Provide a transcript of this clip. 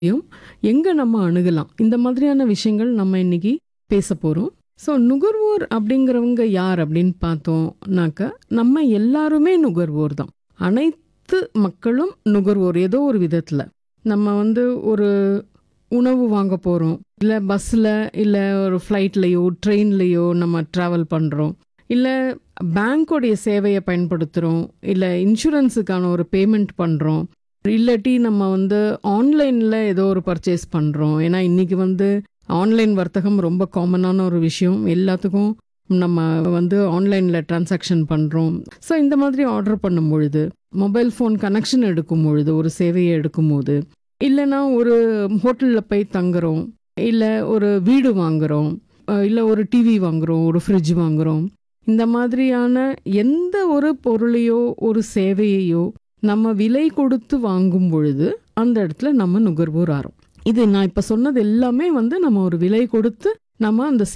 யும் எங்கே நம்ம அணுகலாம் இந்த மாதிரியான விஷயங்கள் நம்ம இன்னைக்கு பேச போகிறோம் ஸோ நுகர்வோர் அப்படிங்கிறவங்க யார் அப்படின்னு பார்த்தோம்னாக்க நம்ம எல்லாருமே நுகர்வோர் தான் அனைத்து மக்களும் நுகர்வோர் ஏதோ ஒரு விதத்தில் நம்ம வந்து ஒரு உணவு வாங்க போகிறோம் இல்லை பஸ்ஸில் இல்லை ஒரு ஃப்ளைட்லேயோ ட்ரெயின்லேயோ நம்ம ட்ராவல் பண்ணுறோம் இல்லை பேங்க்கோடைய சேவையை பயன்படுத்துகிறோம் இல்லை இன்சூரன்ஸுக்கான ஒரு பேமெண்ட் பண்ணுறோம் இல்லாட்டி நம்ம வந்து ஆன்லைனில் ஏதோ ஒரு பர்ச்சேஸ் பண்ணுறோம் ஏன்னா இன்றைக்கி வந்து ஆன்லைன் வர்த்தகம் ரொம்ப காமனான ஒரு விஷயம் எல்லாத்துக்கும் நம்ம வந்து ஆன்லைனில் டிரான்சாக்ஷன் பண்ணுறோம் ஸோ இந்த மாதிரி ஆர்டர் பண்ணும் பொழுது மொபைல் ஃபோன் கனெக்ஷன் எடுக்கும் பொழுது ஒரு சேவையை எடுக்கும்போது இல்லைன்னா ஒரு ஹோட்டலில் போய் தங்குறோம் இல்லை ஒரு வீடு வாங்குகிறோம் இல்லை ஒரு டிவி வாங்குகிறோம் ஒரு ஃப்ரிட்ஜ் வாங்குகிறோம் இந்த மாதிரியான எந்த ஒரு பொருளையோ ஒரு சேவையையோ நம்ம விலை கொடுத்து வாங்கும் பொழுது அந்த இடத்துல நம்ம நுகர்வோர் ஆறோம் இது நான் இப்போ சொன்னது எல்லாமே வந்து நம்ம ஒரு விலை கொடுத்து நம்ம அந்த